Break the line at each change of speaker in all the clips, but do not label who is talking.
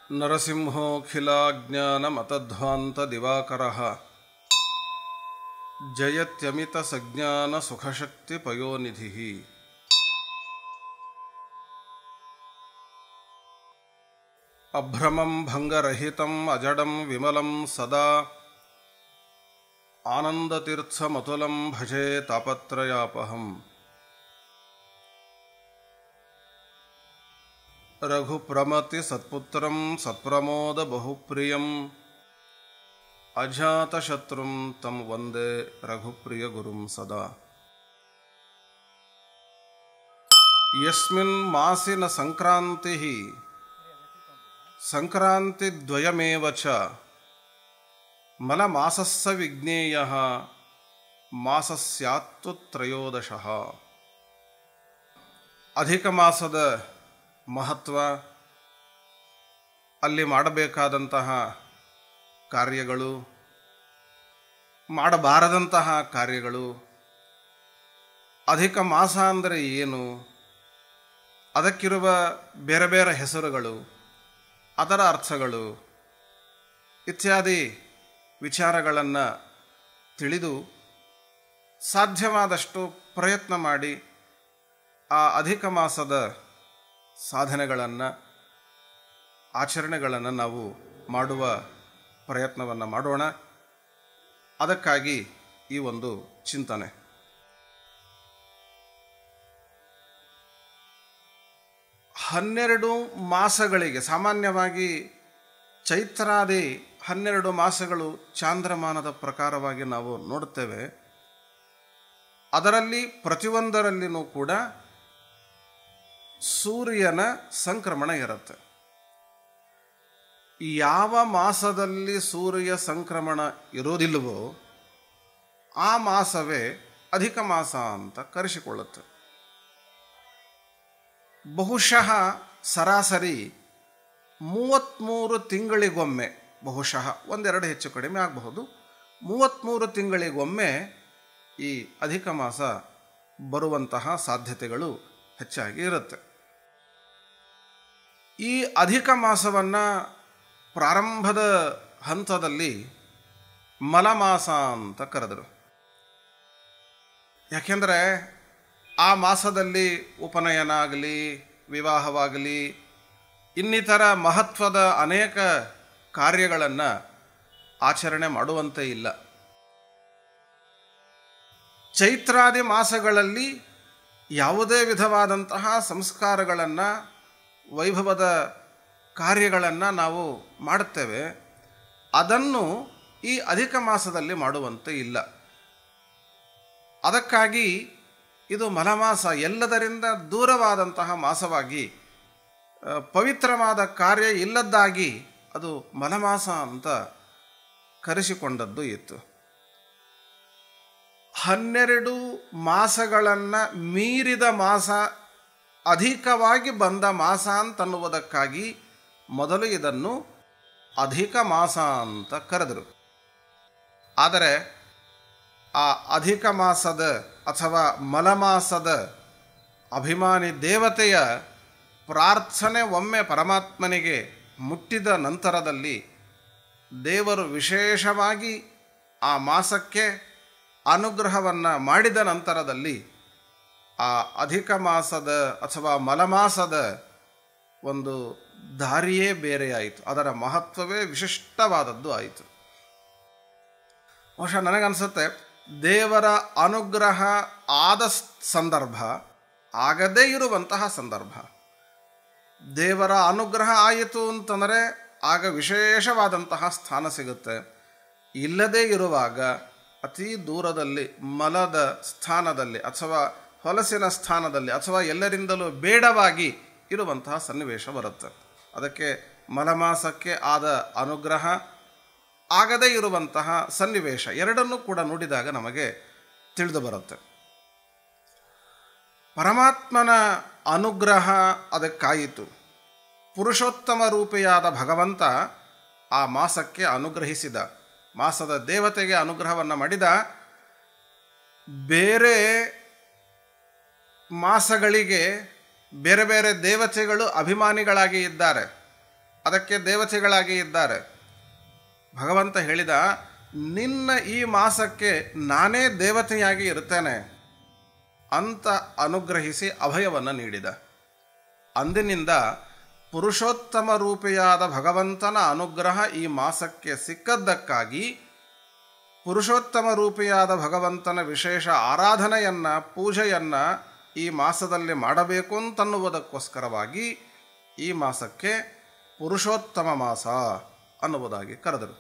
नरसिंहोऽखिलाज्ञानमतध्वान्तदिवाकरः जयत्यमितसज्ञानसुखशक्तिपयोनिधिः अभ्रमं भङ्गरहितम् अजडं विमलं सदा आनन्दतीर्थमतुलं भजे तापत्रयापहम् रघुप्रमति सत्पुत्रं सत्प्रमोदबहुप्रियम् अजातशत्रुं तं वन्दे रघुप्रियगुरुं सदा यस्मिन् मासि न सङ्क्रान्तिः सङ्क्रान्तिद्वयमेव च मलमासस्य विज्ञेयः ಮಾಸಸ್ಯಾತ್ತು ತ್ರಯೋದಶಃ ಅಧಿಕ ಮಾಸದ ಮಹತ್ವ ಅಲ್ಲಿ ಮಾಡಬೇಕಾದಂತಹ ಕಾರ್ಯಗಳು ಮಾಡಬಾರದಂತಹ ಕಾರ್ಯಗಳು ಅಧಿಕ ಮಾಸ ಅಂದರೆ ಏನು ಅದಕ್ಕಿರುವ ಬೇರೆ ಬೇರೆ ಹೆಸರುಗಳು ಅದರ ಅರ್ಥಗಳು ಇತ್ಯಾದಿ ವಿಚಾರಗಳನ್ನು ತಿಳಿದು ಸಾಧ್ಯವಾದಷ್ಟು ಪ್ರಯತ್ನ ಮಾಡಿ ಆ ಅಧಿಕ ಮಾಸದ ಸಾಧನೆಗಳನ್ನು ಆಚರಣೆಗಳನ್ನು ನಾವು ಮಾಡುವ ಪ್ರಯತ್ನವನ್ನು ಮಾಡೋಣ ಅದಕ್ಕಾಗಿ ಈ ಒಂದು ಚಿಂತನೆ ಹನ್ನೆರಡು ಮಾಸಗಳಿಗೆ ಸಾಮಾನ್ಯವಾಗಿ ಚೈತ್ರಾದಿ ಹನ್ನೆರಡು ಮಾಸಗಳು ಚಾಂದ್ರಮಾನದ ಪ್ರಕಾರವಾಗಿ ನಾವು ನೋಡುತ್ತೇವೆ ಅದರಲ್ಲಿ ಪ್ರತಿಯೊಂದರಲ್ಲಿನೂ ಕೂಡ ಸೂರ್ಯನ ಸಂಕ್ರಮಣ ಇರುತ್ತೆ ಯಾವ ಮಾಸದಲ್ಲಿ ಸೂರ್ಯ ಸಂಕ್ರಮಣ ಇರೋದಿಲ್ಲವೋ ಆ ಮಾಸವೇ ಅಧಿಕ ಮಾಸ ಅಂತ ಕರೆಸಿಕೊಳ್ಳುತ್ತೆ ಬಹುಶಃ ಸರಾಸರಿ ಮೂವತ್ತ್ಮೂರು ತಿಂಗಳಿಗೊಮ್ಮೆ ಬಹುಶಃ ಒಂದೆರಡು ಹೆಚ್ಚು ಕಡಿಮೆ ಆಗಬಹುದು ಮೂವತ್ತ್ಮೂರು ತಿಂಗಳಿಗೊಮ್ಮೆ ಈ ಅಧಿಕ ಮಾಸ ಬರುವಂತಹ ಸಾಧ್ಯತೆಗಳು ಹೆಚ್ಚಾಗಿ ಇರುತ್ತೆ ಈ ಅಧಿಕ ಮಾಸವನ್ನು ಪ್ರಾರಂಭದ ಹಂತದಲ್ಲಿ ಮಲಮಾಸ ಅಂತ ಕರೆದರು ಯಾಕೆಂದರೆ ಆ ಮಾಸದಲ್ಲಿ ಉಪನಯನ ಆಗಲಿ ವಿವಾಹವಾಗಲಿ ಇನ್ನಿತರ ಮಹತ್ವದ ಅನೇಕ ಕಾರ್ಯಗಳನ್ನು ಆಚರಣೆ ಮಾಡುವಂತೆ ಇಲ್ಲ ಚೈತ್ರಾದಿ ಮಾಸಗಳಲ್ಲಿ ಯಾವುದೇ ವಿಧವಾದಂತಹ ಸಂಸ್ಕಾರಗಳನ್ನು ವೈಭವದ ಕಾರ್ಯಗಳನ್ನು ನಾವು ಮಾಡುತ್ತೇವೆ ಅದನ್ನು ಈ ಅಧಿಕ ಮಾಸದಲ್ಲಿ ಮಾಡುವಂತೆ ಇಲ್ಲ ಅದಕ್ಕಾಗಿ ಇದು ಮಲಮಾಸ ಎಲ್ಲದರಿಂದ ದೂರವಾದಂತಹ ಮಾಸವಾಗಿ ಪವಿತ್ರವಾದ ಕಾರ್ಯ ಇಲ್ಲದ್ದಾಗಿ ಅದು ಮಲಮಾಸ ಅಂತ ಕರೆಸಿಕೊಂಡದ್ದು ಇತ್ತು ಹನ್ನೆರಡು ಮಾಸಗಳನ್ನು ಮೀರಿದ ಮಾಸ ಅಧಿಕವಾಗಿ ಬಂದ ಮಾಸ ಅಂತನ್ನುವುದಕ್ಕಾಗಿ ಮೊದಲು ಇದನ್ನು ಅಧಿಕ ಮಾಸ ಅಂತ ಕರೆದರು ಆದರೆ ಆ ಅಧಿಕ ಮಾಸದ ಅಥವಾ ಮಲಮಾಸದ ಅಭಿಮಾನಿ ದೇವತೆಯ ಪ್ರಾರ್ಥನೆ ಒಮ್ಮೆ ಪರಮಾತ್ಮನಿಗೆ ಮುಟ್ಟಿದ ನಂತರದಲ್ಲಿ ದೇವರು ವಿಶೇಷವಾಗಿ ಆ ಮಾಸಕ್ಕೆ ಅನುಗ್ರಹವನ್ನು ಮಾಡಿದ ನಂತರದಲ್ಲಿ ಆ ಅಧಿಕ ಮಾಸದ ಅಥವಾ ಮಲಮಾಸದ ಒಂದು ದಾರಿಯೇ ಬೇರೆಯಾಯಿತು ಅದರ ಮಹತ್ವವೇ ವಿಶಿಷ್ಟವಾದದ್ದು ಆಯಿತು ಬಹುಶಃ ನನಗನ್ಸುತ್ತೆ ದೇವರ ಅನುಗ್ರಹ ಆದ ಸಂದರ್ಭ ಆಗದೇ ಇರುವಂತಹ ಸಂದರ್ಭ ದೇವರ ಅನುಗ್ರಹ ಆಯಿತು ಅಂತಂದರೆ ಆಗ ವಿಶೇಷವಾದಂತಹ ಸ್ಥಾನ ಸಿಗುತ್ತೆ ಇಲ್ಲದೇ ಇರುವಾಗ ಅತಿ ದೂರದಲ್ಲಿ ಮಲದ ಸ್ಥಾನದಲ್ಲಿ ಅಥವಾ ಹೊಲಸಿನ ಸ್ಥಾನದಲ್ಲಿ ಅಥವಾ ಎಲ್ಲರಿಂದಲೂ ಬೇಡವಾಗಿ ಇರುವಂತಹ ಸನ್ನಿವೇಶ ಬರುತ್ತೆ ಅದಕ್ಕೆ ಮಲಮಾಸಕ್ಕೆ ಆದ ಅನುಗ್ರಹ ಆಗದೇ ಇರುವಂತಹ ಸನ್ನಿವೇಶ ಎರಡನ್ನೂ ಕೂಡ ನೋಡಿದಾಗ ನಮಗೆ ತಿಳಿದು ಬರುತ್ತೆ ಪರಮಾತ್ಮನ ಅನುಗ್ರಹ ಅದಕ್ಕಾಯಿತು ಪುರುಷೋತ್ತಮ ರೂಪಿಯಾದ ಭಗವಂತ ಆ ಮಾಸಕ್ಕೆ ಅನುಗ್ರಹಿಸಿದ ಮಾಸದ ದೇವತೆಗೆ ಅನುಗ್ರಹವನ್ನು ಮಾಡಿದ ಬೇರೆ ಮಾಸಗಳಿಗೆ ಬೇರೆ ಬೇರೆ ದೇವತೆಗಳು ಅಭಿಮಾನಿಗಳಾಗಿ ಇದ್ದಾರೆ ಅದಕ್ಕೆ ದೇವತೆಗಳಾಗಿ ಇದ್ದಾರೆ ಭಗವಂತ ಹೇಳಿದ ನಿನ್ನ ಈ ಮಾಸಕ್ಕೆ ನಾನೇ ದೇವತೆಯಾಗಿ ಇರ್ತೇನೆ ಅಂತ ಅನುಗ್ರಹಿಸಿ ಅಭಯವನ್ನು ನೀಡಿದ ಅಂದಿನಿಂದ ಪುರುಷೋತ್ತಮ ರೂಪಿಯಾದ ಭಗವಂತನ ಅನುಗ್ರಹ ಈ ಮಾಸಕ್ಕೆ ಸಿಕ್ಕದ್ದಕ್ಕಾಗಿ ಪುರುಷೋತ್ತಮ ರೂಪಿಯಾದ ಭಗವಂತನ ವಿಶೇಷ ಆರಾಧನೆಯನ್ನು ಪೂಜೆಯನ್ನು ಈ ಮಾಸದಲ್ಲಿ ಮಾಡಬೇಕು ಅಂತನ್ನುವುದಕ್ಕೋಸ್ಕರವಾಗಿ ಈ ಮಾಸಕ್ಕೆ ಪುರುಷೋತ್ತಮ ಮಾಸ ಅನ್ನುವುದಾಗಿ ಕರೆದರು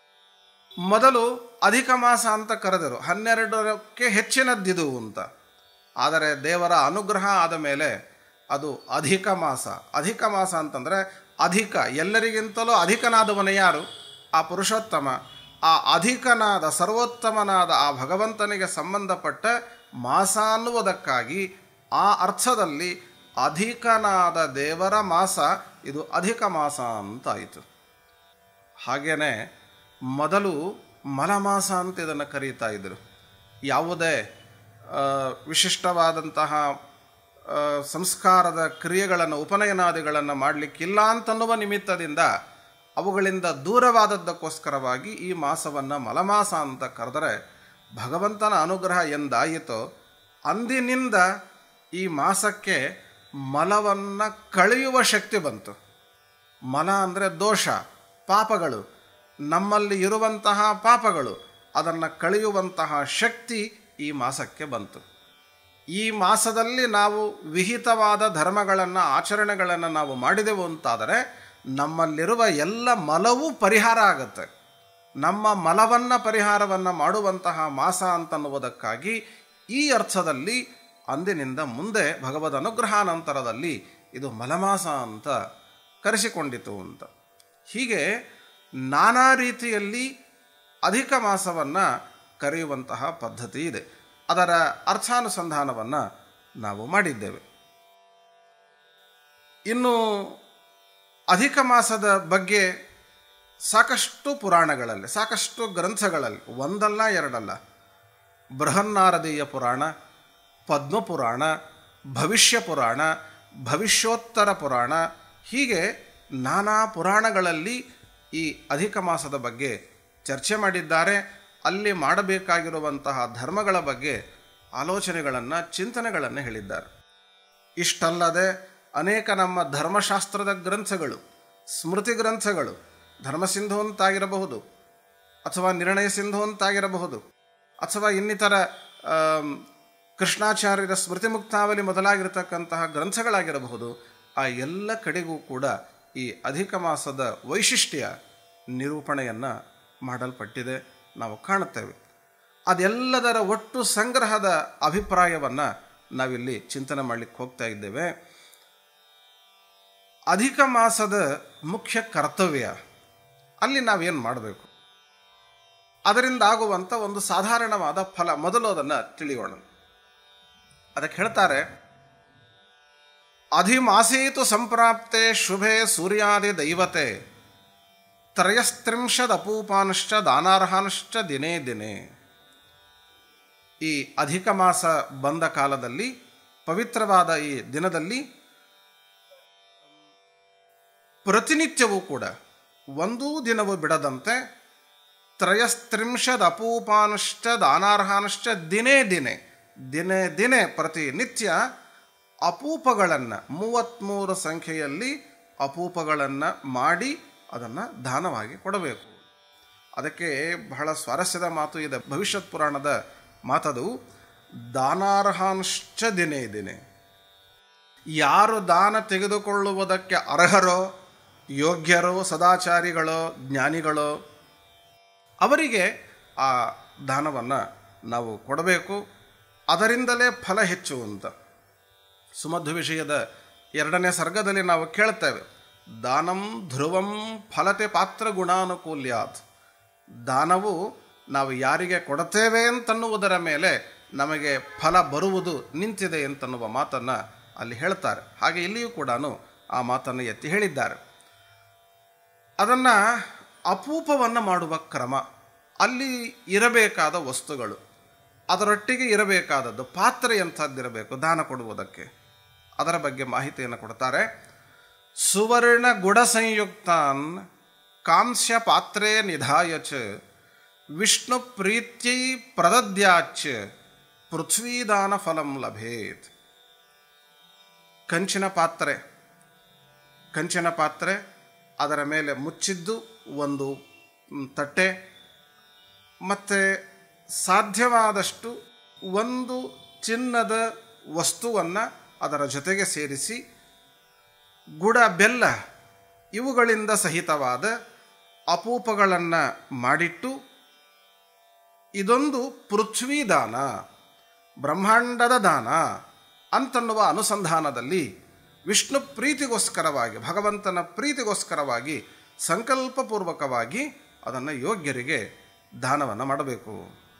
ಮೊದಲು ಅಧಿಕ ಮಾಸ ಅಂತ ಕರೆದರು ಹನ್ನೆರಡಕ್ಕೆ ಹೆಚ್ಚಿನದ್ದಿದು ಅಂತ ಆದರೆ ದೇವರ ಅನುಗ್ರಹ ಆದ ಮೇಲೆ ಅದು ಅಧಿಕ ಮಾಸ ಅಧಿಕ ಮಾಸ ಅಂತಂದರೆ ಅಧಿಕ ಎಲ್ಲರಿಗಿಂತಲೂ ಅಧಿಕನಾದವನೇ ಯಾರು ಆ ಪುರುಷೋತ್ತಮ ಆ ಅಧಿಕನಾದ ಸರ್ವೋತ್ತಮನಾದ ಆ ಭಗವಂತನಿಗೆ ಸಂಬಂಧಪಟ್ಟ ಮಾಸ ಅನ್ನುವುದಕ್ಕಾಗಿ ಆ ಅರ್ಥದಲ್ಲಿ ಅಧಿಕನಾದ ದೇವರ ಮಾಸ ಇದು ಅಧಿಕ ಮಾಸ ಅಂತಾಯಿತು ಹಾಗೆಯೇ ಮೊದಲು ಮಲಮಾಸ ಅಂತ ಇದನ್ನು ಕರೀತಾ ಇದ್ದರು ಯಾವುದೇ ಆ, ವಿಶಿಷ್ಟವಾದಂತಹ ಆ, ಸಂಸ್ಕಾರದ ಕ್ರಿಯೆಗಳನ್ನು ಉಪನಯನಾದಿಗಳನ್ನು ಮಾಡಲಿಕ್ಕಿಲ್ಲ ಅಂತನ್ನುವ ನಿಮಿತ್ತದಿಂದ ಅವುಗಳಿಂದ ದೂರವಾದದ್ದಕ್ಕೋಸ್ಕರವಾಗಿ ಈ ಮಾಸವನ್ನು ಮಲಮಾಸ ಅಂತ ಕರೆದರೆ ಭಗವಂತನ ಅನುಗ್ರಹ ಎಂದಾಯಿತೋ ಅಂದಿನಿಂದ ಈ ಮಾಸಕ್ಕೆ ಮಲವನ್ನು ಕಳೆಯುವ ಶಕ್ತಿ ಬಂತು ಮಲ ಅಂದರೆ ದೋಷ ಪಾಪಗಳು ನಮ್ಮಲ್ಲಿ ಇರುವಂತಹ ಪಾಪಗಳು ಅದನ್ನು ಕಳೆಯುವಂತಹ ಶಕ್ತಿ ಈ ಮಾಸಕ್ಕೆ ಬಂತು ಈ ಮಾಸದಲ್ಲಿ ನಾವು ವಿಹಿತವಾದ ಧರ್ಮಗಳನ್ನು ಆಚರಣೆಗಳನ್ನು ನಾವು ಮಾಡಿದೆವು ಅಂತಾದರೆ ನಮ್ಮಲ್ಲಿರುವ ಎಲ್ಲ ಮಲವೂ ಪರಿಹಾರ ಆಗುತ್ತೆ ನಮ್ಮ ಮಲವನ್ನು ಪರಿಹಾರವನ್ನು ಮಾಡುವಂತಹ ಮಾಸ ಅಂತನ್ನುವುದಕ್ಕಾಗಿ ಈ ಅರ್ಥದಲ್ಲಿ ಅಂದಿನಿಂದ ಮುಂದೆ ಭಗವದ್ ಅನುಗ್ರಹಾನಂತರದಲ್ಲಿ ಇದು ಮಲಮಾಸ ಅಂತ ಕರೆಸಿಕೊಂಡಿತು ಅಂತ ಹೀಗೆ ನಾನಾ ರೀತಿಯಲ್ಲಿ ಅಧಿಕ ಮಾಸವನ್ನು ಕರೆಯುವಂತಹ ಪದ್ಧತಿ ಇದೆ ಅದರ ಅರ್ಥಾನುಸಂಧಾನವನ್ನು ನಾವು ಮಾಡಿದ್ದೇವೆ ಇನ್ನು ಅಧಿಕ ಮಾಸದ ಬಗ್ಗೆ ಸಾಕಷ್ಟು ಪುರಾಣಗಳಲ್ಲಿ ಸಾಕಷ್ಟು ಗ್ರಂಥಗಳಲ್ಲಿ ಒಂದಲ್ಲ ಎರಡಲ್ಲ ಬೃಹನ್ನಾರದೀಯ ಪುರಾಣ ಪದ್ಮಪುರಾಣ ಭವಿಷ್ಯ ಪುರಾಣ ಭವಿಷ್ಯೋತ್ತರ ಪುರಾಣ ಹೀಗೆ ನಾನಾ ಪುರಾಣಗಳಲ್ಲಿ ಈ ಅಧಿಕ ಮಾಸದ ಬಗ್ಗೆ ಚರ್ಚೆ ಮಾಡಿದ್ದಾರೆ ಅಲ್ಲಿ ಮಾಡಬೇಕಾಗಿರುವಂತಹ ಧರ್ಮಗಳ ಬಗ್ಗೆ ಆಲೋಚನೆಗಳನ್ನು ಚಿಂತನೆಗಳನ್ನು ಹೇಳಿದ್ದಾರೆ ಇಷ್ಟಲ್ಲದೆ ಅನೇಕ ನಮ್ಮ ಧರ್ಮಶಾಸ್ತ್ರದ ಗ್ರಂಥಗಳು ಸ್ಮೃತಿ ಗ್ರಂಥಗಳು ಧರ್ಮಸಿಂಧು ಅಂತಾಗಿರಬಹುದು ಅಥವಾ ನಿರ್ಣಯ ಸಿಂಧು ಅಂತಾಗಿರಬಹುದು ಅಥವಾ ಇನ್ನಿತರ ಆಮ್, ಕೃಷ್ಣಾಚಾರ್ಯರ ಸ್ಮೃತಿ ಮುಕ್ತಾವಲಿ ಮೊದಲಾಗಿರತಕ್ಕಂತಹ ಗ್ರಂಥಗಳಾಗಿರಬಹುದು ಆ ಎಲ್ಲ ಕಡೆಗೂ ಕೂಡ ಈ ಅಧಿಕ ಮಾಸದ ವೈಶಿಷ್ಟ್ಯ ನಿರೂಪಣೆಯನ್ನು ಮಾಡಲ್ಪಟ್ಟಿದೆ ನಾವು ಕಾಣುತ್ತೇವೆ ಅದೆಲ್ಲದರ ಒಟ್ಟು ಸಂಗ್ರಹದ ಅಭಿಪ್ರಾಯವನ್ನು ನಾವಿಲ್ಲಿ ಚಿಂತನೆ ಮಾಡಲಿಕ್ಕೆ ಹೋಗ್ತಾ ಇದ್ದೇವೆ ಅಧಿಕ ಮಾಸದ ಮುಖ್ಯ ಕರ್ತವ್ಯ ಅಲ್ಲಿ ನಾವೇನು ಮಾಡಬೇಕು ಅದರಿಂದ ಆಗುವಂಥ ಒಂದು ಸಾಧಾರಣವಾದ ಫಲ ಮೊದಲು ಅದನ್ನು ತಿಳಿಯೋಣ ಅದಕ್ಕೆ ಹೇಳ್ತಾರೆ ಅಧಿಮಾಸೀತು ಸಂಪ್ರಾಪ್ತೆ ಶುಭೆ ಸೂರ್ಯಾದಿ ದೈವತೆ ತ್ರಯಸ್ತ್ರಿಂಶದಪೂಪಾನಶ್ಚ ದಾನಾರ್ಹಾನಶ್ಚ ದಿನೇ ದಿನೇ ಈ ಅಧಿಕ ಮಾಸ ಬಂದ ಕಾಲದಲ್ಲಿ ಪವಿತ್ರವಾದ ಈ ದಿನದಲ್ಲಿ ಪ್ರತಿನಿತ್ಯವೂ ಕೂಡ ಒಂದೂ ದಿನವೂ ಬಿಡದಂತೆ ತ್ರಯಸ್ತ್ರಿಂಶದ ಅಪೂಪಾನಶ್ಚ ದಾನಾರ್ಹಾನಶ್ಚ ದಿನೇ ದಿನೇ ದಿನೇ ದಿನೇ ಪ್ರತಿನಿತ್ಯ ಅಪೂಪಗಳನ್ನು ಮೂವತ್ತ್ಮೂರು ಸಂಖ್ಯೆಯಲ್ಲಿ ಅಪೂಪಗಳನ್ನು ಮಾಡಿ ಅದನ್ನು ದಾನವಾಗಿ ಕೊಡಬೇಕು ಅದಕ್ಕೆ ಬಹಳ ಸ್ವಾರಸ್ಯದ ಮಾತು ಇದೆ ಭವಿಷ್ಯತ್ ಪುರಾಣದ ಮಾತದು ದಾನಾರ್ಹಾಂಶ್ಚ ದಿನೇ ದಿನೇ ಯಾರು ದಾನ ತೆಗೆದುಕೊಳ್ಳುವುದಕ್ಕೆ ಅರ್ಹರೋ ಯೋಗ್ಯರೋ ಸದಾಚಾರಿಗಳೋ ಜ್ಞಾನಿಗಳೋ ಅವರಿಗೆ ಆ ದಾನವನ್ನು ನಾವು ಕೊಡಬೇಕು ಅದರಿಂದಲೇ ಫಲ ಹೆಚ್ಚು ಅಂತ ಸುಮಧು ವಿಷಯದ ಎರಡನೇ ಸರ್ಗದಲ್ಲಿ ನಾವು ಕೇಳ್ತೇವೆ ದಾನಂ ಧ್ರುವಂ ಫಲತೆ ಪಾತ್ರ ಗುಣಾನುಕೂಲ್ಯಾತ್ ದಾನವು ನಾವು ಯಾರಿಗೆ ಕೊಡುತ್ತೇವೆ ಅಂತನ್ನುವುದರ ಮೇಲೆ ನಮಗೆ ಫಲ ಬರುವುದು ನಿಂತಿದೆ ಅಂತನ್ನುವ ಮಾತನ್ನು ಅಲ್ಲಿ ಹೇಳ್ತಾರೆ ಹಾಗೆ ಇಲ್ಲಿಯೂ ಕೂಡ ಆ ಮಾತನ್ನು ಎತ್ತಿ ಹೇಳಿದ್ದಾರೆ ಅದನ್ನು ಅಪೂಪವನ್ನು ಮಾಡುವ ಕ್ರಮ ಅಲ್ಲಿ ಇರಬೇಕಾದ ವಸ್ತುಗಳು ಅದರೊಟ್ಟಿಗೆ ಇರಬೇಕಾದದ್ದು ಪಾತ್ರೆ ಎಂಥದ್ದಿರಬೇಕು ದಾನ ಕೊಡುವುದಕ್ಕೆ ಅದರ ಬಗ್ಗೆ ಮಾಹಿತಿಯನ್ನು ಕೊಡ್ತಾರೆ ಸುವರ್ಣ ಗುಡ ಸಂಯುಕ್ತಾನ್ ಕಾಂಸ್ಯ ಪಾತ್ರೆ ನಿಧಾಯ ಚ ವಿಷ್ಣು ಪ್ರೀತ್ಯೈ ಪ್ರದದ್ಯಾಚ ಪೃಥ್ವೀದಾನ ಫಲಂ ಲಭೇತ್ ಕಂಚಿನ ಪಾತ್ರೆ ಕಂಚಿನ ಪಾತ್ರೆ ಅದರ ಮೇಲೆ ಮುಚ್ಚಿದ್ದು ಒಂದು ಮ್, ತಟ್ಟೆ ಮತ್ತು ಸಾಧ್ಯವಾದಷ್ಟು ಒಂದು ಚಿನ್ನದ ವಸ್ತುವನ್ನು ಅದರ ಜೊತೆಗೆ ಸೇರಿಸಿ ಗುಡ ಬೆಲ್ಲ ಇವುಗಳಿಂದ ಸಹಿತವಾದ ಅಪೂಪಗಳನ್ನು ಮಾಡಿಟ್ಟು ಇದೊಂದು ಪೃಥ್ವಿ ದಾನ ಬ್ರಹ್ಮಾಂಡದ ದಾನ ಅಂತನ್ನುವ ಅನುಸಂಧಾನದಲ್ಲಿ ವಿಷ್ಣು ಪ್ರೀತಿಗೋಸ್ಕರವಾಗಿ ಭಗವಂತನ ಪ್ರೀತಿಗೋಸ್ಕರವಾಗಿ ಸಂಕಲ್ಪಪೂರ್ವಕವಾಗಿ ಅದನ್ನು ಯೋಗ್ಯರಿಗೆ ದಾನವನ್ನು ಮಾಡಬೇಕು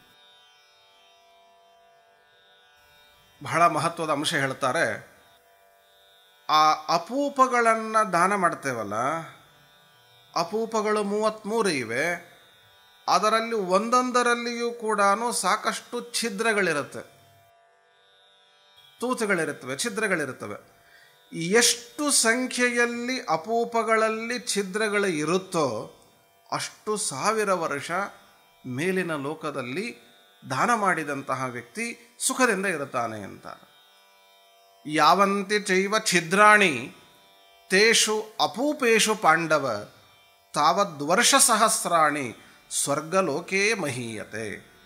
ಬಹಳ ಮಹತ್ವದ ಅಂಶ ಹೇಳ್ತಾರೆ ಆ ಅಪೂಪಗಳನ್ನು ದಾನ ಮಾಡ್ತೇವಲ್ಲ ಅಪೂಪಗಳು ಮೂವತ್ತ್ಮೂರು ಇವೆ ಅದರಲ್ಲಿ ಒಂದೊಂದರಲ್ಲಿಯೂ ಕೂಡ ಸಾಕಷ್ಟು ಛಿದ್ರಗಳಿರುತ್ತೆ ತೂತುಗಳಿರುತ್ತವೆ ಛಿದ್ರಗಳಿರುತ್ತವೆ ಎಷ್ಟು ಸಂಖ್ಯೆಯಲ್ಲಿ ಅಪೂಪಗಳಲ್ಲಿ ಛಿದ್ರಗಳು ಇರುತ್ತೋ ಅಷ್ಟು ಸಾವಿರ ವರ್ಷ ಮೇಲಿನ ಲೋಕದಲ್ಲಿ ದಾನ ಮಾಡಿದಂತಹ ವ್ಯಕ್ತಿ ಸುಖದಿಂದ ಇರುತ್ತಾನೆ ಅಂತ ಯಾವಂತಿ ಚೈವ ಛಿದ್ರಾಣಿ ತೇಷು ಅಪೂಪೇಷು ಪಾಂಡವ ತಾವದ್ವರ್ಷ ಸಹಸ್ರಾಣಿ ಸ್ವರ್ಗಲೋಕೇ ಮಹೀಯತೆ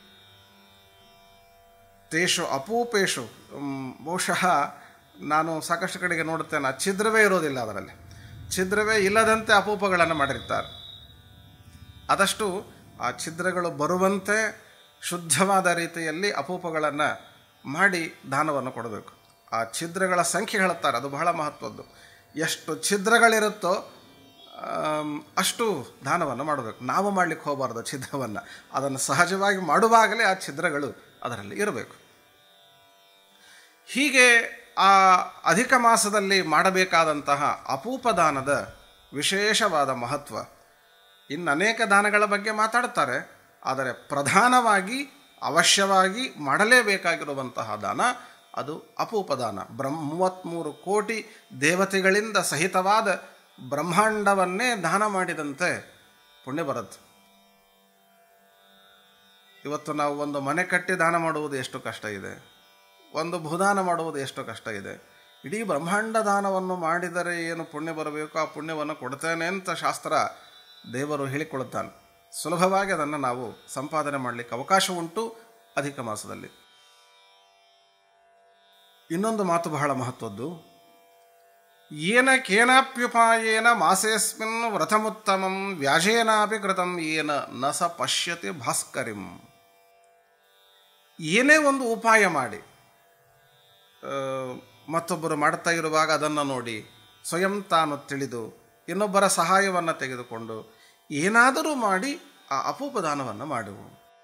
ತೇಷು ಅಪೂಪೇಷು ಮ್, ಬಹುಶಃ ನಾನು ಸಾಕಷ್ಟು ಕಡೆಗೆ ನೋಡುತ್ತೇನೆ ಆ ಛಿದ್ರವೇ ಇರೋದಿಲ್ಲ ಅದರಲ್ಲಿ ಛಿದ್ರವೇ ಇಲ್ಲದಂತೆ ಅಪೂಪಗಳನ್ನು ಮಾಡಿರ್ತಾರೆ ಆದಷ್ಟು ಆ ಛಿದ್ರಗಳು ಬರುವಂತೆ ಶುದ್ಧವಾದ ರೀತಿಯಲ್ಲಿ ಅಪೂಪಗಳನ್ನು ಮಾಡಿ ದಾನವನ್ನು ಕೊಡಬೇಕು ಆ ಛಿದ್ರಗಳ ಸಂಖ್ಯೆ ಹೇಳುತ್ತಾರೆ ಅದು ಬಹಳ ಮಹತ್ವದ್ದು ಎಷ್ಟು ಛಿದ್ರಗಳಿರುತ್ತೋ ಆಮ್, ಅಷ್ಟು ದಾನವನ್ನು ಮಾಡಬೇಕು ನಾವು ಮಾಡಲಿಕ್ಕೆ ಹೋಗಬಾರ್ದು ಛಿದ್ರವನ್ನು ಅದನ್ನು ಸಹಜವಾಗಿ ಮಾಡುವಾಗಲೇ ಆ ಛಿದ್ರಗಳು ಅದರಲ್ಲಿ ಇರಬೇಕು ಹೀಗೆ ಆ ಅಧಿಕ ಮಾಸದಲ್ಲಿ ಮಾಡಬೇಕಾದಂತಹ ಅಪೂಪ ದಾನದ ವಿಶೇಷವಾದ ಮಹತ್ವ ಇನ್ನು ಅನೇಕ ದಾನಗಳ ಬಗ್ಗೆ ಮಾತಾಡ್ತಾರೆ ಆದರೆ ಪ್ರಧಾನವಾಗಿ ಅವಶ್ಯವಾಗಿ ಮಾಡಲೇಬೇಕಾಗಿರುವಂತಹ ದಾನ ಅದು ಅಪೂಪ ದಾನ ಬ್ರಹ್ಮ ಮೂವತ್ತ್ಮೂರು ಕೋಟಿ ದೇವತೆಗಳಿಂದ ಸಹಿತವಾದ ಬ್ರಹ್ಮಾಂಡವನ್ನೇ ದಾನ ಮಾಡಿದಂತೆ ಪುಣ್ಯ ಬರುತ್ತೆ ಇವತ್ತು ನಾವು ಒಂದು ಮನೆ ಕಟ್ಟಿ ದಾನ ಮಾಡುವುದು ಎಷ್ಟು ಕಷ್ಟ ಇದೆ ಒಂದು ಭೂದಾನ ಮಾಡುವುದು ಎಷ್ಟು ಕಷ್ಟ ಇದೆ ಇಡೀ ಬ್ರಹ್ಮಾಂಡ ದಾನವನ್ನು ಮಾಡಿದರೆ ಏನು ಪುಣ್ಯ ಬರಬೇಕು ಆ ಪುಣ್ಯವನ್ನು ಕೊಡ್ತೇನೆ ಅಂತ ಶಾಸ್ತ್ರ ದೇವರು ಹೇಳಿಕೊಳ್ಳುತ್ತಾನೆ ಸುಲಭವಾಗಿ ಅದನ್ನು ನಾವು ಸಂಪಾದನೆ ಮಾಡಲಿಕ್ಕೆ ಅವಕಾಶ ಉಂಟು ಅಧಿಕ ಮಾಸದಲ್ಲಿ ಇನ್ನೊಂದು ಮಾತು ಬಹಳ ಮಹತ್ವದ್ದು ಏನ ಕೇನಾಪ್ಯುಪಾಯೇನ ಮಾಸೇಸ್ಮಿನ್ ವ್ರತಮುತ್ತಮಂ ವ್ಯಾಜೇನಾಪಿ ಕೃತಂ ಏನ ನ ಸ ಪಶ್ಯತಿ ಭಾಸ್ಕರಿಂ ಏನೇ ಒಂದು ಉಪಾಯ ಮಾಡಿ ಆ, ಮತ್ತೊಬ್ಬರು ಮಾಡ್ತಾ ಇರುವಾಗ ಅದನ್ನು ನೋಡಿ ಸ್ವಯಂ ತಾನು ತಿಳಿದು ಇನ್ನೊಬ್ಬರ ಸಹಾಯವನ್ನು ತೆಗೆದುಕೊಂಡು ಏನಾದರೂ ಮಾಡಿ ಆ ಅಪೂಪದಾನವನ್ನು ಮಾಡು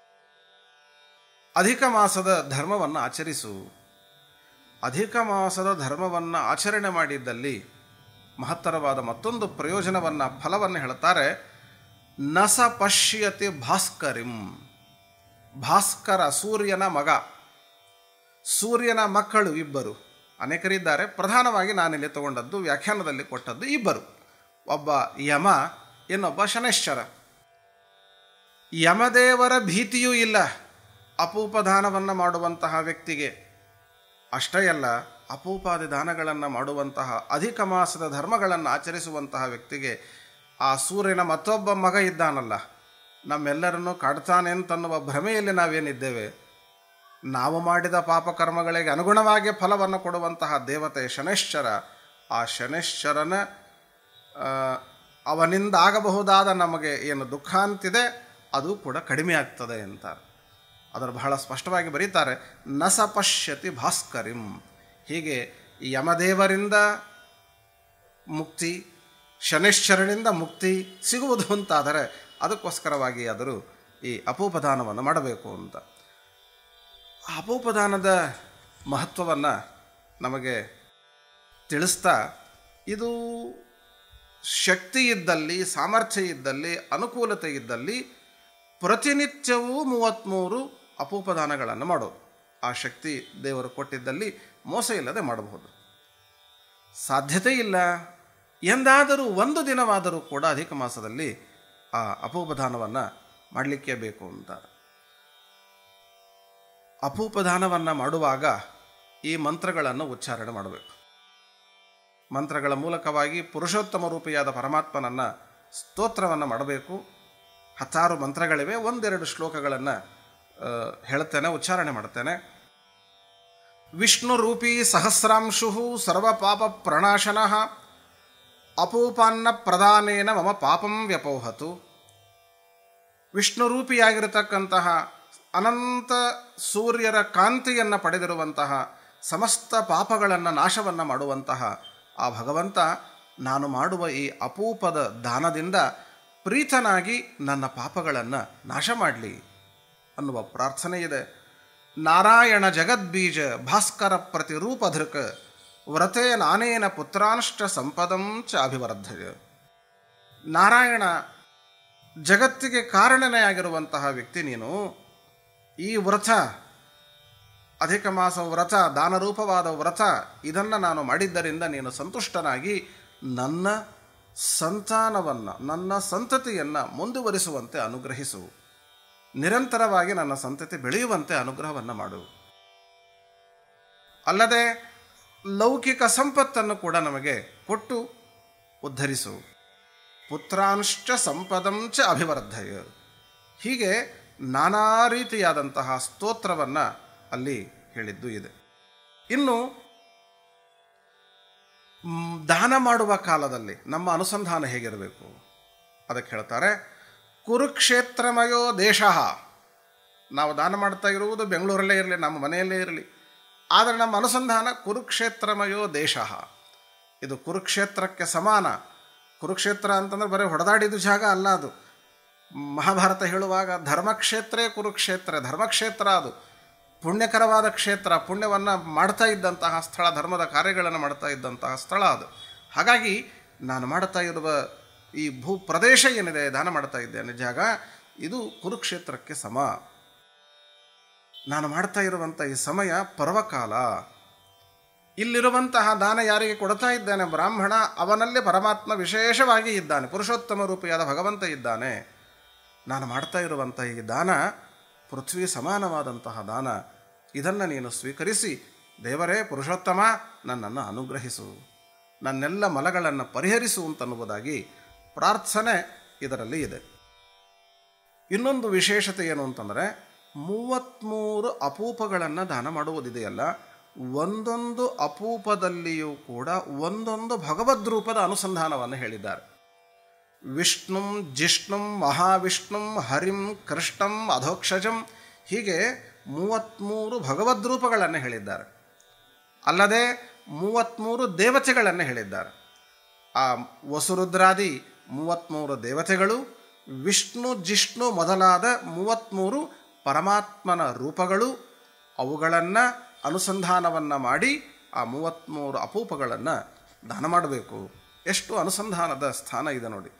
ಅಧಿಕ ಮಾಸದ ಧರ್ಮವನ್ನು ಆಚರಿಸು ಅಧಿಕ ಮಾಸದ ಧರ್ಮವನ್ನು ಆಚರಣೆ ಮಾಡಿದ್ದಲ್ಲಿ ಮಹತ್ತರವಾದ ಮತ್ತೊಂದು ಪ್ರಯೋಜನವನ್ನು ಫಲವನ್ನು ಹೇಳ್ತಾರೆ ನಸ ಪಶ್ಯತಿ ಭಾಸ್ಕರಿಂ ಭಾಸ್ಕರ ಸೂರ್ಯನ ಮಗ ಸೂರ್ಯನ ಮಕ್ಕಳು ಇಬ್ಬರು ಅನೇಕರಿದ್ದಾರೆ ಪ್ರಧಾನವಾಗಿ ನಾನಿಲ್ಲಿ ತಗೊಂಡದ್ದು ವ್ಯಾಖ್ಯಾನದಲ್ಲಿ ಕೊಟ್ಟದ್ದು ಇಬ್ಬರು ಒಬ್ಬ ಯಮ ಇನ್ನೊಬ್ಬ ಶನೈಶ್ಚರ ಯಮದೇವರ ಭೀತಿಯೂ ಇಲ್ಲ ಅಪೂಪದಾನವನ್ನು ಮಾಡುವಂತಹ ವ್ಯಕ್ತಿಗೆ ಅಷ್ಟೇ ಅಲ್ಲ ಅಪೂಪಾದಿ ದಾನಗಳನ್ನು ಮಾಡುವಂತಹ ಅಧಿಕ ಮಾಸದ ಧರ್ಮಗಳನ್ನು ಆಚರಿಸುವಂತಹ ವ್ಯಕ್ತಿಗೆ ಆ ಸೂರ್ಯನ ಮತ್ತೊಬ್ಬ ಮಗ ಇದ್ದಾನಲ್ಲ ನಮ್ಮೆಲ್ಲರನ್ನು ಕಾಡ್ತಾನೆ ಅಂತನ್ನುವ ಭ್ರಮೆಯಲ್ಲಿ ನಾವೇನಿದ್ದೇವೆ ನಾವು ಮಾಡಿದ ಪಾಪಕರ್ಮಗಳಿಗೆ ಅನುಗುಣವಾಗಿ ಫಲವನ್ನು ಕೊಡುವಂತಹ ದೇವತೆ ಶನೈಶ್ಚರ ಆ ಶನೈಶ್ಚರನ ಆ, ಅವನಿಂದ ಆಗಬಹುದಾದ ನಮಗೆ ಏನು ದುಃಖ ಅಂತಿದೆ ಅದು ಕೂಡ ಕಡಿಮೆ ಆಗ್ತದೆ ಅಂತಾರೆ ಅದರ ಬಹಳ ಸ್ಪಷ್ಟವಾಗಿ ಬರೀತಾರೆ ನಸ ಪಶ್ಯತಿ ಭಾಸ್ಕರಿಂ ಹೀಗೆ ಈ ಯಮದೇವರಿಂದ ಮುಕ್ತಿ ಶನೈಶ್ಚರನಿಂದ ಮುಕ್ತಿ ಸಿಗುವುದು ಅಂತಾದರೆ ಅದಕ್ಕೋಸ್ಕರವಾಗಿ ಆದರೂ ಈ ಅಪೂಪದಾನವನ್ನು ಮಾಡಬೇಕು ಅಂತ ಆ ಅಪೂಪದಾನದ ಮಹತ್ವವನ್ನು ನಮಗೆ ತಿಳಿಸ್ತಾ ಇದು ಶಕ್ತಿ ಇದ್ದಲ್ಲಿ ಸಾಮರ್ಥ್ಯ ಇದ್ದಲ್ಲಿ ಅನುಕೂಲತೆ ಇದ್ದಲ್ಲಿ ಪ್ರತಿನಿತ್ಯವೂ ಮೂವತ್ತ್ಮೂರು ಅಪೂಪದಾನಗಳನ್ನು ಮಾಡೋದು ಆ ಶಕ್ತಿ ದೇವರು ಕೊಟ್ಟಿದ್ದಲ್ಲಿ ಮೋಸ ಇಲ್ಲದೆ ಮಾಡಬಹುದು ಸಾಧ್ಯತೆ ಇಲ್ಲ ಎಂದಾದರೂ ಒಂದು ದಿನವಾದರೂ ಕೂಡ ಅಧಿಕ ಮಾಸದಲ್ಲಿ ಆ ಅಪೋಪದಾನವನ್ನು ಮಾಡಲಿಕ್ಕೆ ಬೇಕು ಅಂತ ಅಪೋಪದಾನವನ್ನು ಮಾಡುವಾಗ ಈ ಮಂತ್ರಗಳನ್ನು ಉಚ್ಚಾರಣೆ ಮಾಡಬೇಕು ಮಂತ್ರಗಳ ಮೂಲಕವಾಗಿ ಪುರುಷೋತ್ತಮ ರೂಪಿಯಾದ ಪರಮಾತ್ಮನನ್ನು ಸ್ತೋತ್ರವನ್ನು ಮಾಡಬೇಕು ಹತ್ತಾರು ಮಂತ್ರಗಳಿವೆ ಒಂದೆರಡು ಶ್ಲೋಕಗಳನ್ನು ಹೇಳ್ತೇನೆ ಉಚ್ಚಾರಣೆ ಮಾಡ್ತೇನೆ ವಿಷ್ಣು ರೂಪಿ ಸಹಸ್ರಾಂಶು ಸರ್ವ ಪಾಪ ಪ್ರಣಾಶನಃ ಅಪೂಪಾನ್ನ ಪ್ರದಾನೇನ ಮಮ ಪಾಪಂ ವ್ಯಪೋಹತು ವಿಷ್ಣು ರೂಪಿಯಾಗಿರತಕ್ಕಂತಹ ಅನಂತ ಸೂರ್ಯರ ಕಾಂತಿಯನ್ನು ಪಡೆದಿರುವಂತಹ ಸಮಸ್ತ ಪಾಪಗಳನ್ನು ನಾಶವನ್ನು ಮಾಡುವಂತಹ ಆ ಭಗವಂತ ನಾನು ಮಾಡುವ ಈ ಅಪೂಪದ ದಾನದಿಂದ ಪ್ರೀತನಾಗಿ ನನ್ನ ಪಾಪಗಳನ್ನು ನಾಶ ಮಾಡಲಿ ಅನ್ನುವ ಪ್ರಾರ್ಥನೆ ಇದೆ ನಾರಾಯಣ ಜಗದ್ಬೀಜ ಭಾಸ್ಕರ ಪ್ರತಿರೂಪಧೃಕ್ ವ್ರತೆ ನಾನೇನ ಪುತ್ರಾಂಷ್ಟ ಸಂಪದಂ ಚ ಅಭಿವರ್ಧಯ ನಾರಾಯಣ ಜಗತ್ತಿಗೆ ಕಾರಣನೇ ಆಗಿರುವಂತಹ ವ್ಯಕ್ತಿ ನೀನು ಈ ವ್ರತ ಅಧಿಕ ಮಾಸ ವ್ರತ ದಾನರೂಪವಾದ ವ್ರತ ಇದನ್ನು ನಾನು ಮಾಡಿದ್ದರಿಂದ ನೀನು ಸಂತುಷ್ಟನಾಗಿ ನನ್ನ ಸಂತಾನವನ್ನು ನನ್ನ ಸಂತತಿಯನ್ನು ಮುಂದುವರಿಸುವಂತೆ ಅನುಗ್ರಹಿಸು ನಿರಂತರವಾಗಿ ನನ್ನ ಸಂತತಿ ಬೆಳೆಯುವಂತೆ ಅನುಗ್ರಹವನ್ನು ಮಾಡು ಅಲ್ಲದೆ ಲೌಕಿಕ ಸಂಪತ್ತನ್ನು ಕೂಡ ನಮಗೆ ಕೊಟ್ಟು ಉದ್ಧರಿಸು ಪುತ್ರಾಂಶ್ಚ ಸಂಪದಂಚ ಅಭಿವರ್ಧಯ ಹೀಗೆ ನಾನಾ ರೀತಿಯಾದಂತಹ ಸ್ತೋತ್ರವನ್ನು ಅಲ್ಲಿ ಹೇಳಿದ್ದು ಇದೆ ಇನ್ನು ಮ್, ದಾನ ಮಾಡುವ ಕಾಲದಲ್ಲಿ ನಮ್ಮ ಅನುಸಂಧಾನ ಹೇಗಿರಬೇಕು ಅದಕ್ಕೆ ಹೇಳ್ತಾರೆ ಕುರುಕ್ಷೇತ್ರಮಯೋ ದೇಶ ನಾವು ದಾನ ಮಾಡ್ತಾ ಇರುವುದು ಬೆಂಗಳೂರಲ್ಲೇ ಇರಲಿ ನಮ್ಮ ಮನೆಯಲ್ಲೇ ಇರಲಿ ಆದರೆ ನಮ್ಮ ಅನುಸಂಧಾನ ಕುರುಕ್ಷೇತ್ರಮಯೋ ದೇಶ ಇದು ಕುರುಕ್ಷೇತ್ರಕ್ಕೆ ಸಮಾನ ಕುರುಕ್ಷೇತ್ರ ಅಂತಂದ್ರೆ ಬರೀ ಹೊಡೆದಾಡಿದ ಜಾಗ ಅಲ್ಲ ಅದು ಮಹಾಭಾರತ ಹೇಳುವಾಗ ಧರ್ಮಕ್ಷೇತ್ರೇ ಕುರುಕ್ಷೇತ್ರ ಧರ್ಮಕ್ಷೇತ್ರ ಅದು ಪುಣ್ಯಕರವಾದ ಕ್ಷೇತ್ರ ಪುಣ್ಯವನ್ನು ಮಾಡ್ತಾ ಇದ್ದಂತಹ ಸ್ಥಳ ಧರ್ಮದ ಕಾರ್ಯಗಳನ್ನು ಮಾಡ್ತಾ ಇದ್ದಂತಹ ಸ್ಥಳ ಅದು ಹಾಗಾಗಿ ನಾನು ಮಾಡ್ತಾ ಇರುವ ಈ ಭೂ ಪ್ರದೇಶ ಏನಿದೆ ದಾನ ಮಾಡ್ತಾ ಇದ್ದೇನೆ ಜಾಗ ಇದು ಕುರುಕ್ಷೇತ್ರಕ್ಕೆ ಸಮ ನಾನು ಮಾಡ್ತಾ ಇರುವಂಥ ಈ ಸಮಯ ಪರ್ವಕಾಲ ಇಲ್ಲಿರುವಂತಹ ದಾನ ಯಾರಿಗೆ ಕೊಡ್ತಾ ಇದ್ದಾನೆ ಬ್ರಾಹ್ಮಣ ಅವನಲ್ಲಿ ಪರಮಾತ್ಮ ವಿಶೇಷವಾಗಿ ಇದ್ದಾನೆ ಪುರುಷೋತ್ತಮ ರೂಪಿಯಾದ ಭಗವಂತ ಇದ್ದಾನೆ ನಾನು ಮಾಡ್ತಾ ಇರುವಂಥ ಈ ದಾನ ಪೃಥ್ವಿ ಸಮಾನವಾದಂತಹ ದಾನ ಇದನ್ನು ನೀನು ಸ್ವೀಕರಿಸಿ ದೇವರೇ ಪುರುಷೋತ್ತಮ ನನ್ನನ್ನು ಅನುಗ್ರಹಿಸು ನನ್ನೆಲ್ಲ ಮಲಗಳನ್ನು ಪರಿಹರಿಸು ಅಂತನ್ನುವುದಾಗಿ ಪ್ರಾರ್ಥನೆ ಇದರಲ್ಲಿ ಇದೆ ಇನ್ನೊಂದು ವಿಶೇಷತೆ ಏನು ಅಂತಂದರೆ ಮೂವತ್ತ್ಮೂರು ಅಪೂಪಗಳನ್ನು ದಾನ ಮಾಡುವುದಿದೆಯಲ್ಲ ಒಂದೊಂದು ಅಪೂಪದಲ್ಲಿಯೂ ಕೂಡ ಒಂದೊಂದು ಭಗವದ್ರೂಪದ ಅನುಸಂಧಾನವನ್ನು ಹೇಳಿದ್ದಾರೆ ವಿಷ್ಣುಂ ಜಿಷ್ಣುಂ ಮಹಾವಿಷ್ಣುಂ ಹರಿಂ ಕೃಷ್ಣಂ ಅಧೋಕ್ಷಜಂ ಹೀಗೆ ಮೂವತ್ತ್ಮೂರು ಭಗವದ್ರೂಪಗಳನ್ನು ಹೇಳಿದ್ದಾರೆ ಅಲ್ಲದೆ ಮೂವತ್ತ್ಮೂರು ದೇವತೆಗಳನ್ನು ಹೇಳಿದ್ದಾರೆ ಆ ವಸುರುದ್ರಾದಿ ಮೂವತ್ತ್ಮೂರು ದೇವತೆಗಳು ವಿಷ್ಣು ಜಿಷ್ಣು ಮೊದಲಾದ ಮೂವತ್ತ್ಮೂರು ಪರಮಾತ್ಮನ ರೂಪಗಳು ಅವುಗಳನ್ನು ಅನುಸಂಧಾನವನ್ನು ಮಾಡಿ ಆ ಮೂವತ್ತ್ಮೂರು ಅಪೂಪಗಳನ್ನು ದಾನ ಮಾಡಬೇಕು ಎಷ್ಟು ಅನುಸಂಧಾನದ ಸ್ಥಾನ ಇದೆ ನೋಡಿ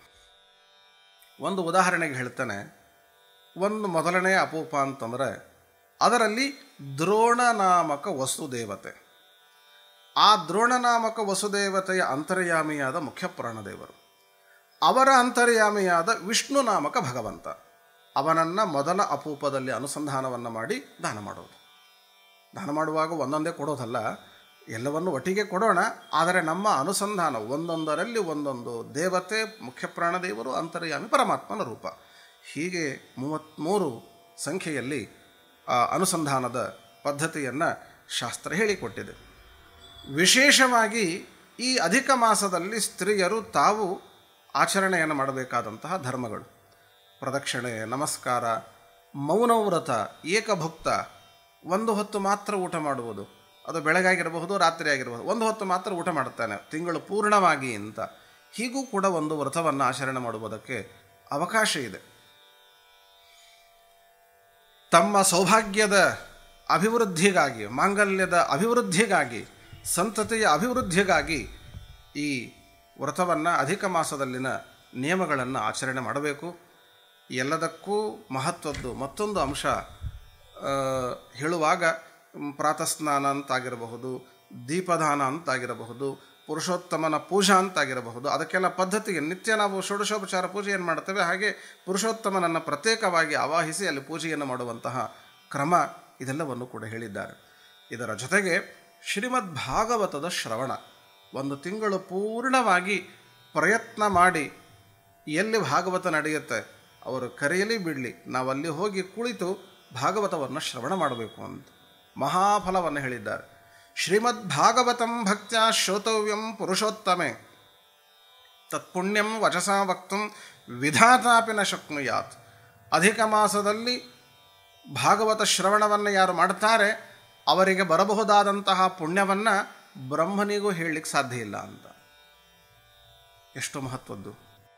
ಒಂದು ಉದಾಹರಣೆಗೆ ಹೇಳ್ತೇನೆ ಒಂದು ಮೊದಲನೇ ಅಪೂಪ ಅಂತಂದರೆ ಅದರಲ್ಲಿ ದ್ರೋಣ ನಾಮಕ ವಸುದೇವತೆ ಆ ದ್ರೋಣನಾಮಕ ವಸುದೇವತೆಯ ಅಂತರ್ಯಾಮಿಯಾದ ಮುಖ್ಯ ಪ್ರಾಣದೇವರು ಅವರ ಅಂತರ್ಯಾಮಿಯಾದ ವಿಷ್ಣು ನಾಮಕ ಭಗವಂತ ಅವನನ್ನು ಮೊದಲ ಅಪೂಪದಲ್ಲಿ ಅನುಸಂಧಾನವನ್ನು ಮಾಡಿ ದಾನ ಮಾಡೋದು ದಾನ ಮಾಡುವಾಗ ಒಂದೊಂದೇ ಕೊಡೋದಲ್ಲ ಎಲ್ಲವನ್ನು ಒಟ್ಟಿಗೆ ಕೊಡೋಣ ಆದರೆ ನಮ್ಮ ಅನುಸಂಧಾನ ಒಂದೊಂದರಲ್ಲಿ ಒಂದೊಂದು ದೇವತೆ ಮುಖ್ಯ ಪ್ರಾಣದೇವರು ಅಂತರ್ಯಾಮಿ ಪರಮಾತ್ಮನ ರೂಪ ಹೀಗೆ ಮೂವತ್ತ್ಮೂರು ಸಂಖ್ಯೆಯಲ್ಲಿ ಆ ಅನುಸಂಧಾನದ ಪದ್ಧತಿಯನ್ನು ಶಾಸ್ತ್ರ ಹೇಳಿಕೊಟ್ಟಿದೆ ವಿಶೇಷವಾಗಿ ಈ ಅಧಿಕ ಮಾಸದಲ್ಲಿ ಸ್ತ್ರೀಯರು ತಾವು ಆಚರಣೆಯನ್ನು ಮಾಡಬೇಕಾದಂತಹ ಧರ್ಮಗಳು ಪ್ರದಕ್ಷಿಣೆ ನಮಸ್ಕಾರ ಮೌನವ್ರತ ಏಕಭುಕ್ತ ಒಂದು ಹೊತ್ತು ಮಾತ್ರ ಊಟ ಮಾಡುವುದು ಅದು ಬೆಳಗಾಗಿರಬಹುದು ರಾತ್ರಿ ಆಗಿರಬಹುದು ಒಂದು ಹೊತ್ತು ಮಾತ್ರ ಊಟ ಮಾಡುತ್ತಾನೆ ತಿಂಗಳು ಪೂರ್ಣವಾಗಿ ಅಂತ ಹೀಗೂ ಕೂಡ ಒಂದು ವ್ರತವನ್ನು ಆಚರಣೆ ಮಾಡುವುದಕ್ಕೆ ಅವಕಾಶ ಇದೆ ತಮ್ಮ ಸೌಭಾಗ್ಯದ ಅಭಿವೃದ್ಧಿಗಾಗಿ ಮಾಂಗಲ್ಯದ ಅಭಿವೃದ್ಧಿಗಾಗಿ ಸಂತತಿಯ ಅಭಿವೃದ್ಧಿಗಾಗಿ ಈ ವ್ರತವನ್ನು ಅಧಿಕ ಮಾಸದಲ್ಲಿನ ನಿಯಮಗಳನ್ನು ಆಚರಣೆ ಮಾಡಬೇಕು ಎಲ್ಲದಕ್ಕೂ ಮಹತ್ವದ್ದು ಮತ್ತೊಂದು ಅಂಶ ಆ, ಹೇಳುವಾಗ ಮ್, ಪ್ರಾತಃಸ್ನಾನ ಅಂತಾಗಿರಬಹುದು ದೀಪದಾನ ಅಂತಾಗಿರಬಹುದು ಪುರುಷೋತ್ತಮನ ಪೂಜಾ ಅಂತಾಗಿರಬಹುದು ಅದಕ್ಕೆಲ್ಲ ಪದ್ಧತಿಗೆ ನಿತ್ಯ ನಾವು ಷೋಡಶೋಪಚಾರ ಪೂಜೆಯನ್ನು ಮಾಡ್ತೇವೆ ಹಾಗೆ ಪುರುಷೋತ್ತಮನನ್ನು ಪ್ರತ್ಯೇಕವಾಗಿ ಆವಾಹಿಸಿ ಅಲ್ಲಿ ಪೂಜೆಯನ್ನು ಮಾಡುವಂತಹ ಕ್ರಮ ಇದೆಲ್ಲವನ್ನು ಕೂಡ ಹೇಳಿದ್ದಾರೆ ಇದರ ಜೊತೆಗೆ ಶ್ರೀಮದ್ ಭಾಗವತದ ಶ್ರವಣ ಒಂದು ತಿಂಗಳು ಪೂರ್ಣವಾಗಿ ಪ್ರಯತ್ನ ಮಾಡಿ ಎಲ್ಲಿ ಭಾಗವತ ನಡೆಯುತ್ತೆ ಅವರು ಕರೆಯಲಿ ಬಿಡಲಿ ನಾವಲ್ಲಿ ಹೋಗಿ ಕುಳಿತು ಭಾಗವತವನ್ನು ಶ್ರವಣ ಮಾಡಬೇಕು ಅಂತ ಮಹಾಫಲವನ್ನು ಹೇಳಿದ್ದಾರೆ ಶ್ರೀಮದ್ ಭಾಗವತಂ ಭಕ್ತ್ಯ ಶ್ರೋತವ್ಯಂ ಪುರುಷೋತ್ತಮೆ ತತ್ಪುಣ್ಯಂ ವಚಸಾ ವಕ್ತುಂ ವಿಧಾತಾಪಿ ನ ಶಕ್ನುಯಾತ್ ಅಧಿಕ ಮಾಸದಲ್ಲಿ ಭಾಗವತ ಶ್ರವಣವನ್ನು ಯಾರು ಮಾಡ್ತಾರೆ ಅವರಿಗೆ ಬರಬಹುದಾದಂತಹ ಪುಣ್ಯವನ್ನು ಬ್ರಹ್ಮನಿಗೂ ಹೇಳಲಿಕ್ಕೆ ಸಾಧ್ಯ ಇಲ್ಲ ಅಂತ ಎಷ್ಟು ಮಹತ್ವದ್ದು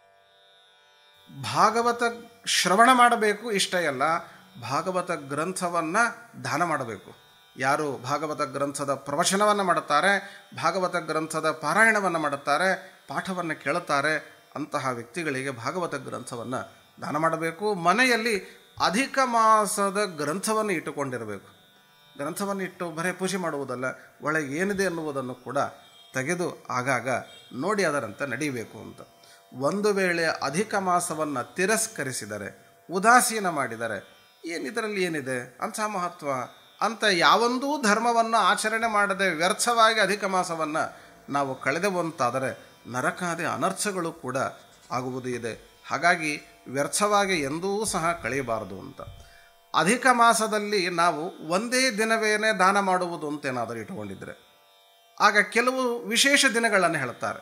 ಭಾಗವತ ಶ್ರವಣ ಮಾಡಬೇಕು ಇಷ್ಟೇ ಅಲ್ಲ ಭಾಗವತ ಗ್ರಂಥವನ್ನು ದಾನ ಮಾಡಬೇಕು ಯಾರು ಭಾಗವತ ಗ್ರಂಥದ ಪ್ರವಚನವನ್ನು ಮಾಡುತ್ತಾರೆ ಭಾಗವತ ಗ್ರಂಥದ ಪಾರಾಯಣವನ್ನು ಮಾಡುತ್ತಾರೆ ಪಾಠವನ್ನು ಕೇಳುತ್ತಾರೆ ಅಂತಹ ವ್ಯಕ್ತಿಗಳಿಗೆ ಭಾಗವತ ಗ್ರಂಥವನ್ನು ದಾನ ಮಾಡಬೇಕು ಮನೆಯಲ್ಲಿ ಅಧಿಕ ಮಾಸದ ಗ್ರಂಥವನ್ನು ಇಟ್ಟುಕೊಂಡಿರಬೇಕು ಗ್ರಂಥವನ್ನು ಇಟ್ಟು ಬರೀ ಪೂಜೆ ಮಾಡುವುದಲ್ಲ ಒಳಗೆ ಏನಿದೆ ಅನ್ನುವುದನ್ನು ಕೂಡ ತೆಗೆದು ಆಗಾಗ ನೋಡಿ ಅದರಂತೆ ನಡೀಬೇಕು ಅಂತ ಒಂದು ವೇಳೆ ಅಧಿಕ ಮಾಸವನ್ನು ತಿರಸ್ಕರಿಸಿದರೆ ಉದಾಸೀನ ಮಾಡಿದರೆ ಏನಿದರಲ್ಲಿ ಏನಿದೆ ಅಂಥ ಮಹತ್ವ ಅಂತ ಯಾವೊಂದೂ ಧರ್ಮವನ್ನು ಆಚರಣೆ ಮಾಡದೆ ವ್ಯರ್ಥವಾಗಿ ಅಧಿಕ ಮಾಸವನ್ನು ನಾವು ಕಳೆದೆವು ಅಂತಾದರೆ ನರಕಾದಿ ಅನರ್ಥಗಳು ಕೂಡ ಆಗುವುದು ಇದೆ ಹಾಗಾಗಿ ವ್ಯರ್ಥವಾಗಿ ಎಂದೂ ಸಹ ಕಳೆಯಬಾರದು ಅಂತ ಅಧಿಕ ಮಾಸದಲ್ಲಿ ನಾವು ಒಂದೇ ದಿನವೇನೆ ದಾನ ಮಾಡುವುದು ಅಂತೇನಾದರೂ ಇಟ್ಟುಕೊಂಡಿದ್ರೆ ಆಗ ಕೆಲವು ವಿಶೇಷ ದಿನಗಳನ್ನು ಹೇಳ್ತಾರೆ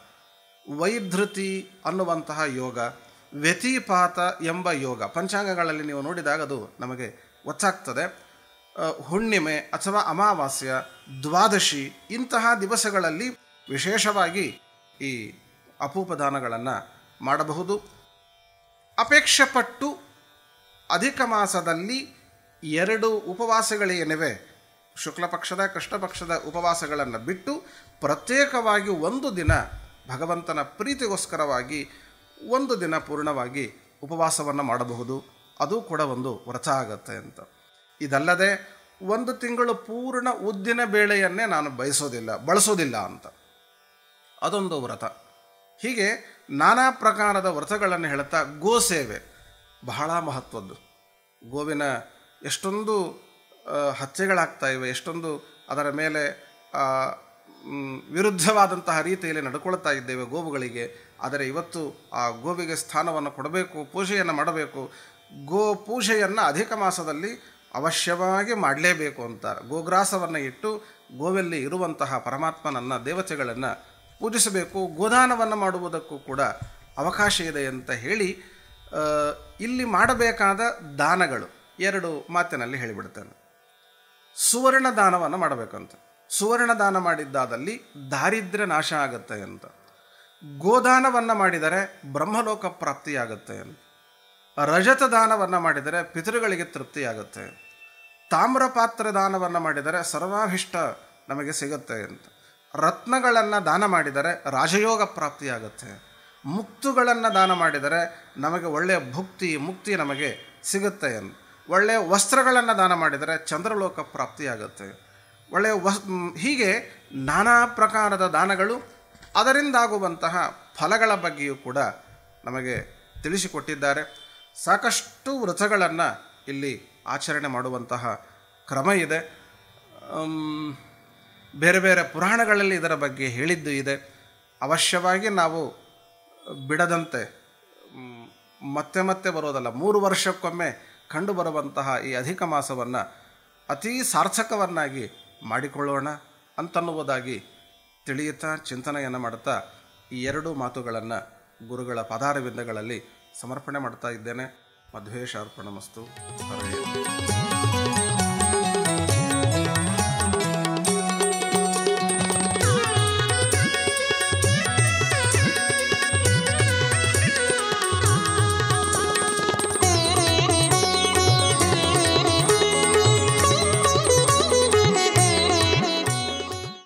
ವೈಧೃತಿ ಅನ್ನುವಂತಹ ಯೋಗ ವ್ಯತಿಪಾತ ಎಂಬ ಯೋಗ ಪಂಚಾಂಗಗಳಲ್ಲಿ ನೀವು ನೋಡಿದಾಗ ಅದು ನಮಗೆ ಗೊತ್ತಾಗ್ತದೆ ಆ, ಹುಣ್ಣಿಮೆ ಅಥವಾ ಅಮಾವಾಸ್ಯ ದ್ವಾದಶಿ ಇಂತಹ ದಿವಸಗಳಲ್ಲಿ ವಿಶೇಷವಾಗಿ ಈ ಅಪೂಪದಾನಗಳನ್ನು ಮಾಡಬಹುದು ಅಪೇಕ್ಷೆ ಪಟ್ಟು ಅಧಿಕ ಮಾಸದಲ್ಲಿ ಎರಡು ಉಪವಾಸಗಳೇನಿವೆ ಶುಕ್ಲ ಪಕ್ಷದ ಕೃಷ್ಣ ಪಕ್ಷದ ಉಪವಾಸಗಳನ್ನು ಬಿಟ್ಟು ಪ್ರತ್ಯೇಕವಾಗಿ ಒಂದು ದಿನ ಭಗವಂತನ ಪ್ರೀತಿಗೋಸ್ಕರವಾಗಿ ಒಂದು ದಿನ ಪೂರ್ಣವಾಗಿ ಉಪವಾಸವನ್ನು ಮಾಡಬಹುದು ಅದು ಕೂಡ ಒಂದು ವ್ರತ ಆಗತ್ತೆ ಅಂತ ಇದಲ್ಲದೆ ಒಂದು ತಿಂಗಳು ಪೂರ್ಣ ಉದ್ದಿನ ಬೇಳೆಯನ್ನೇ ನಾನು ಬಯಸೋದಿಲ್ಲ ಬಳಸೋದಿಲ್ಲ ಅಂತ ಅದೊಂದು ವ್ರತ ಹೀಗೆ ನಾನಾ ಪ್ರಕಾರದ ವ್ರತಗಳನ್ನು ಹೇಳುತ್ತಾ ಗೋಸೇವೆ ಬಹಳ ಮಹತ್ವದ್ದು ಗೋವಿನ ಎಷ್ಟೊಂದು ಆ, ಹತ್ಯೆಗಳಾಗ್ತಾ ಇವೆ ಎಷ್ಟೊಂದು ಅದರ ಮೇಲೆ ಆ, ಮ್, ವಿರುದ್ಧವಾದಂತಹ ರೀತಿಯಲ್ಲಿ ನಡ್ಕೊಳ್ತಾ ಇದ್ದೇವೆ ಗೋವುಗಳಿಗೆ ಆದರೆ ಇವತ್ತು ಆ ಗೋವಿಗೆ ಸ್ಥಾನವನ್ನು ಕೊಡಬೇಕು ಪೂಜೆಯನ್ನು ಮಾಡಬೇಕು ಗೋ ಪೂಜೆಯನ್ನು ಅಧಿಕ ಮಾಸದಲ್ಲಿ ಅವಶ್ಯವಾಗಿ ಮಾಡಲೇಬೇಕು ಅಂತಾರೆ ಗೋಗ್ರಾಸವನ್ನು ಇಟ್ಟು ಗೋವಲ್ಲಿ ಇರುವಂತಹ ಪರಮಾತ್ಮನನ್ನು ದೇವತೆಗಳನ್ನು ಪೂಜಿಸಬೇಕು ಗೋದಾನವನ್ನು ಮಾಡುವುದಕ್ಕೂ ಕೂಡ ಅವಕಾಶ ಇದೆ ಅಂತ ಹೇಳಿ ಆ, ಇಲ್ಲಿ ಮಾಡಬೇಕಾದ ದಾನಗಳು ಎರಡು ಮಾತಿನಲ್ಲಿ ಹೇಳಿಬಿಡ್ತೇನೆ ಸುವರ್ಣ ದಾನವನ್ನು ಮಾಡಬೇಕಂತ ಸುವರ್ಣ ದಾನ ಮಾಡಿದ್ದಾದಲ್ಲಿ ದಾರಿದ್ರ್ಯ ನಾಶ ಆಗುತ್ತೆ ಅಂತ ಗೋದಾನವನ್ನು ಮಾಡಿದರೆ ಬ್ರಹ್ಮಲೋಕ ಪ್ರಾಪ್ತಿಯಾಗುತ್ತೆ ಅಂತ ರಜತ ದಾನವನ್ನು ಮಾಡಿದರೆ ಪಿತೃಗಳಿಗೆ ತೃಪ್ತಿಯಾಗುತ್ತೆ ತಾಮ್ರ ಪಾತ್ರ ದಾನವನ್ನು ಮಾಡಿದರೆ ಸರ್ವಾಭಿಷ್ಟ ನಮಗೆ ಸಿಗುತ್ತೆ ಅಂತ ರತ್ನಗಳನ್ನು ದಾನ ಮಾಡಿದರೆ ರಾಜಯೋಗ ಪ್ರಾಪ್ತಿಯಾಗುತ್ತೆ ಮುಕ್ತುಗಳನ್ನು ದಾನ ಮಾಡಿದರೆ ನಮಗೆ ಒಳ್ಳೆಯ ಭುಕ್ತಿ ಮುಕ್ತಿ ನಮಗೆ ಸಿಗುತ್ತೆ ಅಂತ ಒಳ್ಳೆಯ ವಸ್ತ್ರಗಳನ್ನು ದಾನ ಮಾಡಿದರೆ ಚಂದ್ರಲೋಕ ಪ್ರಾಪ್ತಿಯಾಗುತ್ತೆ ಒಳ್ಳೆಯ ವಸ್ ಮ್, ಹೀಗೆ ನಾನಾ ಪ್ರಕಾರದ ದಾನಗಳು ಅದರಿಂದಾಗುವಂತಹ ಫಲಗಳ ಬಗ್ಗೆಯೂ ಕೂಡ ನಮಗೆ ತಿಳಿಸಿಕೊಟ್ಟಿದ್ದಾರೆ ಸಾಕಷ್ಟು ವ್ರತಗಳನ್ನು ಇಲ್ಲಿ ಆಚರಣೆ ಮಾಡುವಂತಹ ಕ್ರಮ ಇದೆ ಅಮ್, ಬೇರೆ ಬೇರೆ ಪುರಾಣಗಳಲ್ಲಿ ಇದರ ಬಗ್ಗೆ ಹೇಳಿದ್ದು ಇದೆ ಅವಶ್ಯವಾಗಿ ನಾವು ಬಿಡದಂತೆ ಮ್, ಮತ್ತೆ ಮತ್ತೆ ಬರೋದಲ್ಲ ಮೂರು ವರ್ಷಕ್ಕೊಮ್ಮೆ ಕಂಡು ಬರುವಂತಹ ಈ ಅಧಿಕ ಮಾಸವನ್ನು ಅತೀ ಸಾರ್ಥಕವನ್ನಾಗಿ ಮಾಡಿಕೊಳ್ಳೋಣ ಅಂತನ್ನುವುದಾಗಿ ತಿಳಿಯುತ್ತಾ ಚಿಂತನೆಯನ್ನು ಮಾಡುತ್ತಾ ಈ ಎರಡೂ ಮಾತುಗಳನ್ನು ಗುರುಗಳ ಪದಾರವಿಂದಗಳಲ್ಲಿ ಸಮರ್ಪಣೆ ಮಾಡ್ತಾ ಇದ್ದೇನೆ ಮಧ್ವೇಶ ಅರ್ಪಣಮಸ್ತು ಹರೇ